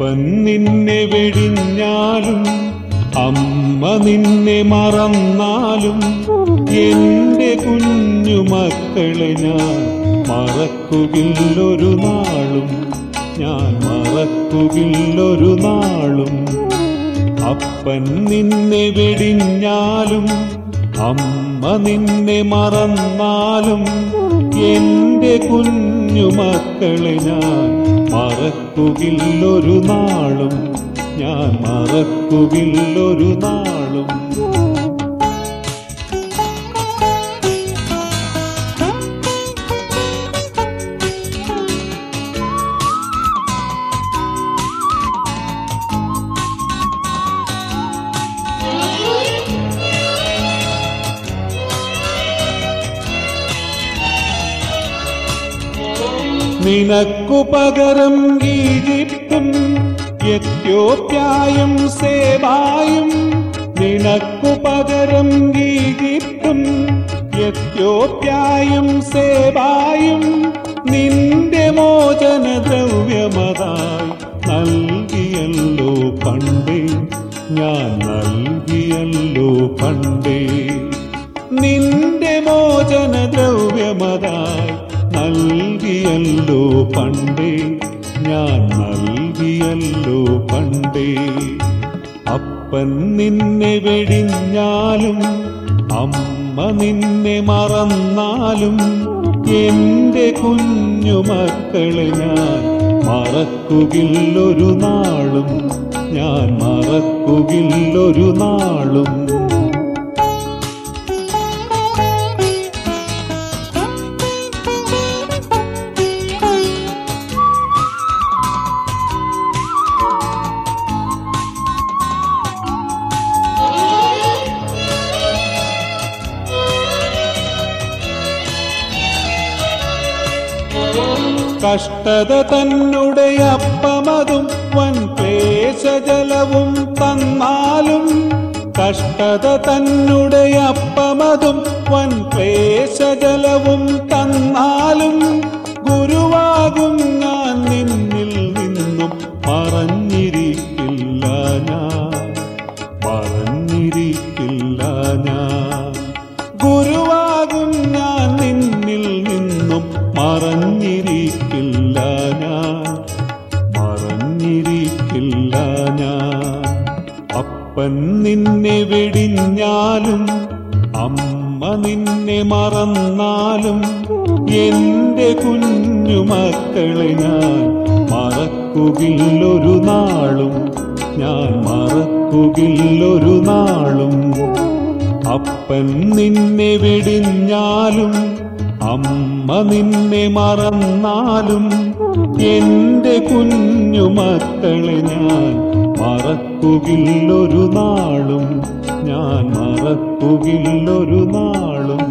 അപ്പൻ നിന്നെ വെടിഞ്ഞാലും അമ്മ നിന്നെ മറന്നാലും എന്റെ കുഞ്ഞുമക്കളെ ഞാൻ മറക്കുകില്ലൊരു നാളും ഞാൻ മറക്കുകില്ലൊരു നാളും അപ്പൻ നിന്നെ വെടിഞ്ഞാലും അമ്മ നിന്നെ മറന്നാലും എന്റെ കുഞ്ഞുമക്കളെ ഞാൻ മറക്കുകില്ലൊരു നാളും ഞാൻ മറക്കുകില്ലൊരു നാളും നിനക്കു പകരം ഈജിപ്തും എത്യോപ്യായും സേവായും നിനക്കു പകരം ഈജിപ്തും എത്യോപ്യായും സേവായും നിന്റെ മോചന ദ്രവ്യമതായി നൽകിയല്ലോ പണ്ടേ ഞാൻ നൽകിയല്ലോ പണ്ടേ നിന്റെ മോചന ദ്രവ്യമതായി നൽകിയല്ലോ പണ്ടേ ഞാൻ നൽകിയല്ലോ പണ്ടേ അപ്പൻ നിന്നെ വെടിഞ്ഞാലും അമ്മ നിന്നെ മറന്നാലും എന്റെ കുഞ്ഞുമക്കളെ ഞാൻ മറക്കുകില്ലൊരു നാളും ഞാൻ മറക്കുകില്ലൊരു നാളും കഷ്ടത തന്നുടെ അപ്പമതും വൻ ക്ലേശജലവും തന്നാലും കഷ്ടത തന്നുടെ അപ്പമതും വൻ ക്ലേശജലവും തന്നാലും ഗുരുവാകും ഞാൻ നിന്നിൽ നിന്നും മറഞ്ഞിരിക്കില്ല ഞാൻ മറഞ്ഞിരിക്കില്ല ഞാൻ ഗുരുവാകും ഞാൻ നിന്നിൽ നിന്നും മറഞ്ഞിരിക്കില്ല ഞാൻ മറഞ്ഞിരിക്കില്ല ഞാൻ അപ്പൻ നിന്നെ വെടിഞ്ഞാലും അമ്മ നിന്നെ മറന്നാലും എന്റെ കുഞ്ഞുമക്കളെ ഞാൻ മറക്കുകില്ലൊരു നാളും ഞാൻ മറക്കുകില്ലൊരു നാളും അപ്പൻ നിന്നെ വെടിഞ്ഞാലും അമ്മ നിന്നെ മറന്നാലും എന്റെ കുഞ്ഞുമക്കളെ ഞാൻ മറക്കുകില്ലൊരു നാളും ഞാൻ മറക്കുകില്ലൊരു നാളും